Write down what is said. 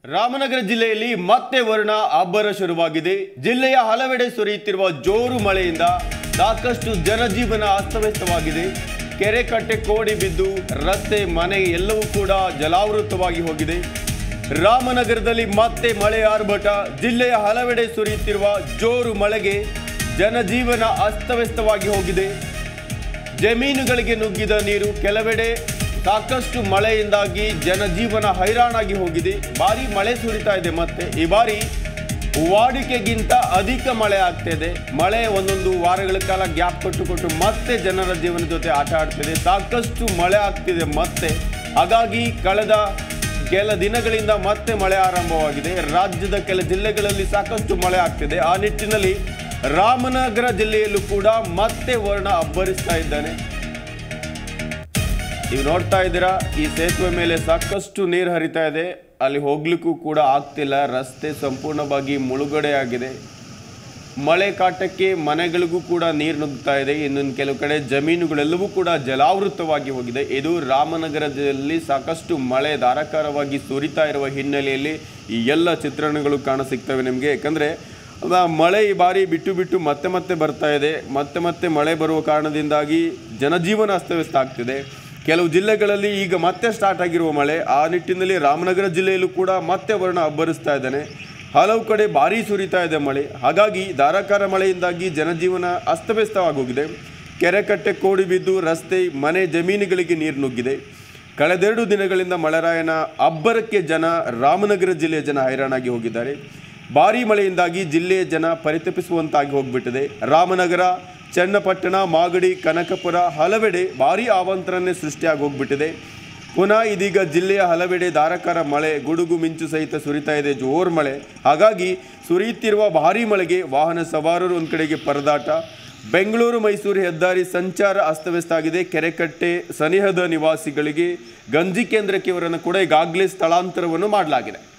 ರಾಮನಗರ ಜಿಲ್ಲೆಯಲ್ಲಿ ಮತ್ತೆ ವರ್ಣ ಅಬ್ಬರ ಶುರುವಾಗಿದೆ ಜಿಲ್ಲೆಯ ಹಲವೆಡೆ ಸುರಿಯುತ್ತಿರುವ ಜೋರು ಮಳೆಯಿಂದ ಸಾಕಷ್ಟು ಜನಜೀವನ ಅಸ್ತವ್ಯಸ್ತವಾಗಿದೆ ಕೆರೆ ಕಟ್ಟೆ ಕೋಡಿ ಬಿದ್ದು ರಸ್ತೆ ಮನೆ ಎಲ್ಲವೂ ಕೂಡ ಜಲಾವೃತವಾಗಿ ಹೋಗಿದೆ ರಾಮನಗರದಲ್ಲಿ ಮತ್ತೆ ಮಳೆ ಆರ್ಭಟ ಜಿಲ್ಲೆಯ ಹಲವೆಡೆ ಸುರಿಯುತ್ತಿರುವ ಜೋರು ಮಳೆಗೆ ಜನಜೀವನ ಅಸ್ತವ್ಯಸ್ತವಾಗಿ ಹೋಗಿದೆ ಜಮೀನುಗಳಿಗೆ ನುಗ್ಗಿದ ನೀರು ಕೆಲವೆಡೆ ಸಾಕಷ್ಟು ಮಳೆಯಿಂದಾಗಿ ಜನಜೀವನ ಹೈರಾಣಾಗಿ ಹೋಗಿದೆ ಭಾರಿ ಮಳೆ ಸುರಿತಾ ಇದೆ ಮತ್ತೆ ಈ ಬಾರಿ ವಾಡಿಕೆಗಿಂತ ಅಧಿಕ ಮಳೆ ಆಗ್ತಿದೆ ಮಳೆ ಒಂದೊಂದು ವಾರಗಳ ಕಾಲ ಗ್ಯಾಪ್ ಕೊಟ್ಟು ಕೊಟ್ಟು ಮತ್ತೆ ಜನರ ಜೀವನ ಜೊತೆ ಆಟ ಆಡ್ತಿದೆ ಸಾಕಷ್ಟು ಮಳೆ ಆಗ್ತಿದೆ ಮತ್ತೆ ಹಾಗಾಗಿ ಕಳೆದ ಕೆಲ ದಿನಗಳಿಂದ ಮತ್ತೆ ಮಳೆ ಆರಂಭವಾಗಿದೆ ರಾಜ್ಯದ ಕೆಲ ಜಿಲ್ಲೆಗಳಲ್ಲಿ ಸಾಕಷ್ಟು ಮಳೆ ಆಗ್ತಿದೆ ಆ ನಿಟ್ಟಿನಲ್ಲಿ ರಾಮನಗರ ಜಿಲ್ಲೆಯಲ್ಲೂ ಕೂಡ ಮತ್ತೆ ವರ್ಣ ಅಬ್ಬರಿಸ್ತಾ ಇದ್ದಾನೆ ನೀವು ನೋಡ್ತಾ ಇದ್ದೀರಾ ಈ ಸೇತುವೆ ಮೇಲೆ ಸಾಕಷ್ಟು ನೀರು ಹರಿತಾ ಇದೆ ಅಲ್ಲಿ ಹೋಗ್ಲಿಕ್ಕೂ ಕೂಡ ಆಗ್ತಿಲ್ಲ ರಸ್ತೆ ಸಂಪೂರ್ಣವಾಗಿ ಮುಳುಗಡೆ ಆಗಿದೆ ಮಳೆ ಕಾಟಕ್ಕೆ ಮನೆಗಳಿಗೂ ಕೂಡ ನೀರು ನುಗ್ತಾ ಇದೆ ಇನ್ನೊಂದು ಕೆಲವು ಕಡೆ ಜಮೀನುಗಳೆಲ್ಲವೂ ಕೂಡ ಜಲಾವೃತವಾಗಿ ಹೋಗಿದೆ ಇದು ರಾಮನಗರದಲ್ಲಿ ಸಾಕಷ್ಟು ಮಳೆ ಧಾರಾಕಾರವಾಗಿ ಸುರಿತಾ ಇರುವ ಹಿನ್ನೆಲೆಯಲ್ಲಿ ಈ ಎಲ್ಲ ಚಿತ್ರಣಗಳು ಕಾಣಸಿಗ್ತವೆ ನಿಮಗೆ ಯಾಕಂದರೆ ಅದ ಮಳೆ ಈ ಬಾರಿ ಬಿಟ್ಟು ಬಿಟ್ಟು ಮತ್ತೆ ಮತ್ತೆ ಬರ್ತಾ ಇದೆ ಮತ್ತೆ ಮತ್ತೆ ಮಳೆ ಬರುವ ಕಾರಣದಿಂದಾಗಿ ಜನಜೀವನ ಅಸ್ತವ್ಯಸ್ತ ಆಗ್ತಿದೆ ಕೆಲವು ಜಿಲ್ಲೆಗಳಲ್ಲಿ ಈಗ ಮತ್ತೆ ಸ್ಟಾರ್ಟ್ ಆಗಿರುವ ಮಳೆ ಆ ನಿಟ್ಟಿನಲ್ಲಿ ರಾಮನಗರ ಜಿಲ್ಲೆಯಲ್ಲೂ ಕೂಡ ಮತ್ತೆ ವರ್ಣ ಅಬ್ಬರಿಸ್ತಾ ಇದ್ದಾನೆ ಹಲವು ಕಡೆ ಭಾರೀ ಸುರಿತಾ ಇದೆ ಮಳೆ ಹಾಗಾಗಿ ಧಾರಾಕಾರ ಮಳೆಯಿಂದಾಗಿ ಜನಜೀವನ ಅಸ್ತವ್ಯಸ್ತವಾಗೋಗಿದೆ ಕೆರೆ ಕಟ್ಟೆ ಕೋಡಿ ಬಿದ್ದು ರಸ್ತೆ ಮನೆ ಜಮೀನುಗಳಿಗೆ ನೀರು ನುಗ್ಗಿದೆ ಕಳೆದೆರಡು ದಿನಗಳಿಂದ ಮಳೆರಾಯನ ಅಬ್ಬರಕ್ಕೆ ಜನ ರಾಮನಗರ ಜಿಲ್ಲೆಯ ಜನ ಹೈರಾಣಾಗಿ ಹೋಗಿದ್ದಾರೆ ಭಾರೀ ಮಳೆಯಿಂದಾಗಿ ಜಿಲ್ಲೆಯ ಜನ ಪರಿತಪಿಸುವಂತಾಗಿ ಹೋಗ್ಬಿಟ್ಟಿದೆ ರಾಮನಗರ ಚನ್ನಪಟ್ಟಣ ಮಾಗಡಿ ಕನಕಪುರ ಹಲವೆಡೆ ಭಾರೀ ಆವಂತರನೇ ಸೃಷ್ಟಿಯಾಗಿ ಹೋಗ್ಬಿಟ್ಟಿದೆ ಪುನಃ ಇದೀಗ ಜಿಲ್ಲೆಯ ಹಲವೆಡೆ ಧಾರಾಕಾರ ಮಳೆ ಗುಡುಗು ಮಿಂಚು ಸಹಿತ ಸುರಿತಾ ಇದೆ ಜೋರ್ ಮಳೆ ಹಾಗಾಗಿ ಸುರಿಯುತ್ತಿರುವ ಭಾರೀ ಮಳೆಗೆ ವಾಹನ ಸವಾರರು ಒಂದು ಕಡೆಗೆ ಪರದಾಟ ಬೆಂಗಳೂರು ಮೈಸೂರು ಹೆದ್ದಾರಿ ಸಂಚಾರ ಅಸ್ತವ್ಯಸ್ತ ಆಗಿದೆ ಕೆರೆಕಟ್ಟೆ ಸನಿಹದ ನಿವಾಸಿಗಳಿಗೆ ಗಂಜಿ ಕೇಂದ್ರಕ್ಕೆ ಇವರನ್ನು ಕೂಡ ಈಗಾಗಲೇ ಸ್ಥಳಾಂತರವನ್ನು ಮಾಡಲಾಗಿದೆ